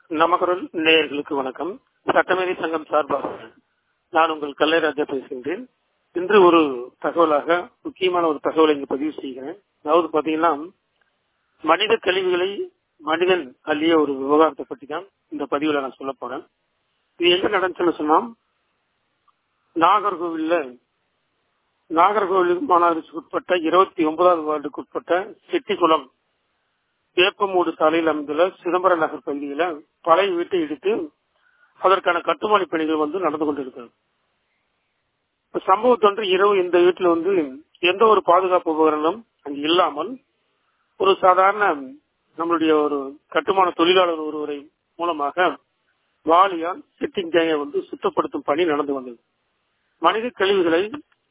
நமக்குரல் நேயர்களுக்கு வணக்கம் சட்டமேதை சங்கம் சார்பாக நான் உங்கள் கல்லைராஜா பேசுகின்றேன் இன்று ஒரு தகவலாக முக்கியமான ஒரு தகவலை இங்கு பதிவு செய்கிறேன் அதாவது பாத்தீங்கன்னா மனித கழிவுகளை மனிதன் அள்ளிய ஒரு விவகாரத்தை பற்றி தான் இந்த பதிவுல நான் சொல்ல போறேன் இது எங்க நடந்துச்சுன்னு சொன்னா நாகர்கோவில்ல நாகர்கோவில் மாநகராட்சிக்கு உட்பட்ட இருபத்தி ஒன்பதாவது வார்டுக்கு உட்பட்ட செட்டிக்குளம் வேப்பமூடு சாலையில் அமைந்துள்ள சிதம்பரம் நகர் பகுதியில பழைய வீட்டை இடித்து அதற்கான கட்டுமான பணிகள் வந்து நடந்து கொண்டிருக்கிறது சம்பவத்தொன்று இரவு இந்த வீட்டில் வந்து எந்த ஒரு பாதுகாப்பு உபகரணம் அங்கு இல்லாமல் ஒரு சாதாரண நம்மளுடைய ஒரு கட்டுமான தொழிலாளர் ஒருவரை மூலமாக வாலியால் சிட்டிங் டேங்கை வந்து சுத்தப்படுத்தும் பணி நடந்து வந்தது மனித கழிவுகளை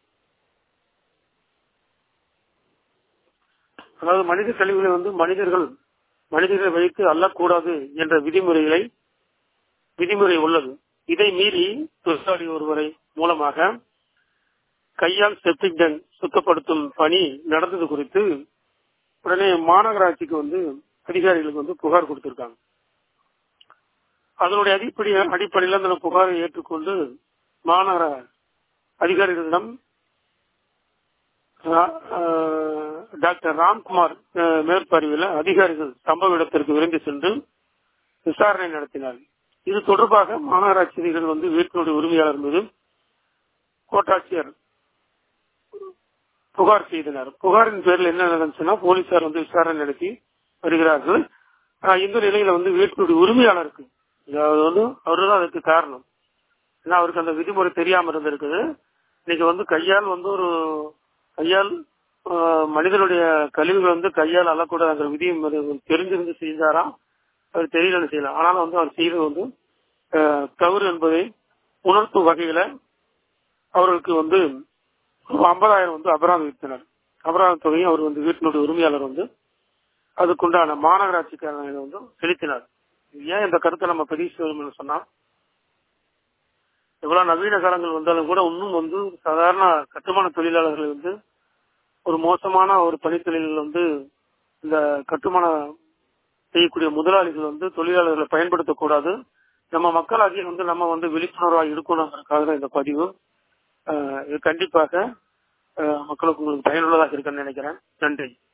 அதாவது மனித கழிவுகளை வந்து மனிதர்கள் மனிதர்களை வைத்து அள்ளக்கூடாது என்ற விதிமுறைகளை விதிமுறை உள்ளது இதை மீறி தொழிலாளி ஒருவரை மூலமாக கையால் செப்டிக் டேங்க் சுத்தப்படுத்தும் பணி நடந்தது குறித்து உடனே மாநகராட்சிக்கு வந்து அதிகாரிகளுக்கு வந்து புகார் கொடுத்திருக்காங்க அதனுடைய அடிப்படை அடிப்படையில் அந்த புகாரை ஏற்றுக்கொண்டு மாநகர அதிகாரிகளிடம் டாக்டர் ராம்குமார் மேற்பார்வையில் அதிகாரிகள் சம்பவ இடத்திற்கு விரைந்து சென்று விசாரணை நடத்தினார் இது தொடர்பாக மாநகராட்சிகள் வந்து வீட்டினுடைய உரிமையாளர் மீது கோட்டாட்சியர் புகார் செய்தனர் புகாரின் பேரில் என்ன நடந்துச்சுன்னா போலீசார் வந்து விசாரணை நடத்தி வருகிறார்கள் இந்த நிலையில வந்து வீட்டினுடைய உரிமையாளருக்கு அதாவது வந்து அவருதான் அதுக்கு காரணம் ஏன்னா அவருக்கு அந்த விதிமுறை தெரியாம இருந்திருக்குது இன்னைக்கு வந்து கையால் வந்து ஒரு கையால் மனிதனுடைய கழிவுகள் வந்து கையால் அள்ளக்கூடாதுங்கிற விதி தெரிஞ்சிருந்து செஞ்சாராம் அவர் தெரியலன்னு செய்யலாம் ஆனாலும் வந்து அவர் செய்தது வந்து தவறு என்பதை உணர்த்தும் வகையில அவர்களுக்கு வந்து ஐம்பதாயிரம் வந்து அபராதம் வித்தனர் அபராத தொகையும் அவர் வந்து வீட்டினுடைய உரிமையாளர் வந்து அதுக்குண்டான மாநகராட்சிக்காரங்க வந்து செலுத்தினார் ஏன் இந்த கருத்தை நம்ம பதிவு செய்யணும்னு சொன்னா எவ்வளவு நவீன காலங்கள் வந்தாலும் கூட இன்னும் வந்து சாதாரண கட்டுமான தொழிலாளர்கள் வந்து ஒரு மோசமான ஒரு பணித்தொழில் வந்து இந்த கட்டுமான செய்யக்கூடிய முதலாளிகள் வந்து தொழிலாளர்களை பயன்படுத்தக்கூடாது நம்ம மக்களாகிய வந்து நம்ம வந்து விழிப்புணர்வாக இருக்கணுங்கிறதுக்காக தான் இந்த பதிவு இது கண்டிப்பாக மக்களுக்கு உங்களுக்கு பயனுள்ளதாக இருக்குன்னு நினைக்கிறேன் நன்றி